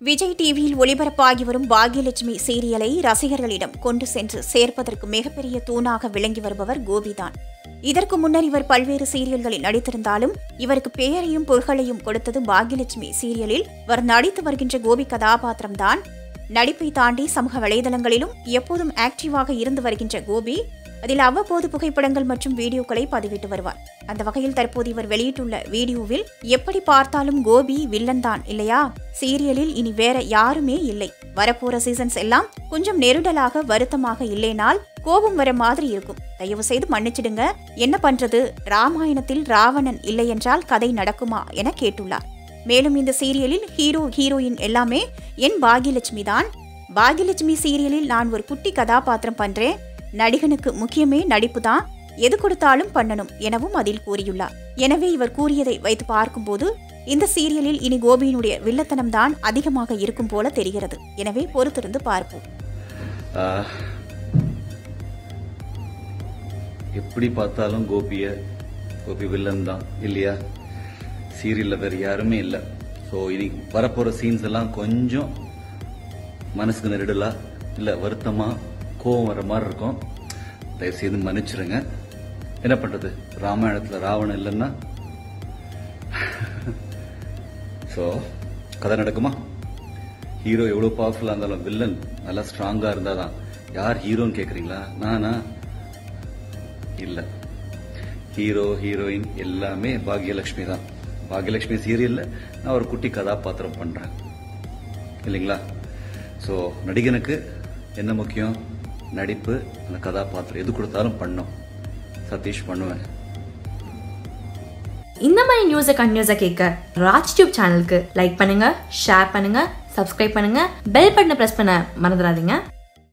விஜய் டிவியில் ஒளிபரப்பாகி வரும் பாக்யலட்சுமி சீரியலை ரசிகர்களிடம் கொண்டு சென்று சேர்ப்பதற்கு மிகப்பெரிய தூணாக விளங்கி வருபவர் கோபிதான் இதற்கு முன்னர் இவர் பல்வேறு சீரியல்களில் நடித்திருந்தாலும் இவருக்கு பெயரையும் புகழையும் கொடுத்தது பாக்யலட்சுமி சீரியலில் இவர் நடித்து வருகின்ற கோபி கதாபாத்திரம்தான் நடிப்பை தாண்டி சமூக வலைதளங்களிலும் எப்போதும் ஆக்டிவாக இருந்து வருகின்ற கோபி அதில் அவ்வப்போது புகைப்படங்கள் மற்றும் வீடியோக்களை பதிவிட்டு வருவார் அந்த வகையில் தற்போது இவர் வெளியிட்டுள்ள வீடியோவில் எப்படி பார்த்தாலும் கோபி வில்லன் தான் இல்லையா சீரியலில் இனி வேற யாருமே இல்லை வரப்போற சீசன்ஸ் எல்லாம் கொஞ்சம் நெருடலாக வருத்தமாக இல்லைனால் கோபம் வர மாதிரி இருக்கும் தயவு செய்து மன்னிச்சிடுங்க என்ன பண்றது ராமாயணத்தில் ராவணன் இல்லை என்றால் கதை நடக்குமா என கேட்டுள்ளார் மேலும் இந்த சீரியலில் ஹீரோ ஹீரோயின் எல்லாமே என் பாகியலட்சுமி தான் பாகியலட்சுமி சீரியலில் நான் ஒரு குட்டி கதாபாத்திரம் பண்றேன் நடிகனுக்கு முக்கியமே நடிப்பு தான் எது கொடுத்தாலும் பண்ணணும் எனவும் அதில் கூறியுள்ளார் எனவே இவர் கூறியதை வைத்து பார்க்கும்போது இந்த சீரியலில் இனி கோபியினுடைய வில்லத்தனம் தான் அதிகமாக இருக்கும் போல தெரிகிறது எனவே பொறுத்திருந்து பார்ப்போம் ஆஹ், எப்படி பார்த்தாலும் கோபிய கோபி வில்லன் தான் இல்லையா சீரியல்ல வேற யாருமே இல்லை ஸோ இனி வரப்போற சீன்ஸ் எல்லாம் கொஞ்சம் மனசுக்கு நெருடலா இல்லை வருத்தமா கோவம் வர மாதிரி இருக்கும் தயவு செய்து மன்னிச்சிருங்க என்ன பண்றது ராமாயணத்துல ராவணன் இல்லைன்னா ஸோ கதை நடக்குமா ஹீரோ எவ்வளோ பவர்ஃபுல்லாக இருந்தாலும் வில்லன் நல்லா ஸ்ட்ராங்காக இருந்தால் தான் யார் ஹீரோன்னு கேட்குறீங்களா நானா இல்லை ஹீரோ ஹீரோயின் எல்லாமே பாக்யலட்சுமி தான் பாக்யலட்சுமி சீரியலில் நான் ஒரு குட்டி கதாபாத்திரம் பண்ணுறேன் இல்லைங்களா ஸோ நடிகனுக்கு என்ன முக்கியம் நடிப்பு அந்த கதாபாத்திரம் எது கொடுத்தாலும் பண்ணும் சதீஷ் பண்ணுவேன் இந்த மாதிரி நியூஸை கண்டினியூஸாக கேட்க ராஜ் டியூப் சேனலுக்கு லைக் பண்ணுங்க ஷேர் பண்ணுங்க சப்ஸ்கிரைப் பண்ணுங்க பெல் பட்டனை ப்ரெஸ் பண்ண மறந்துடாதீங்க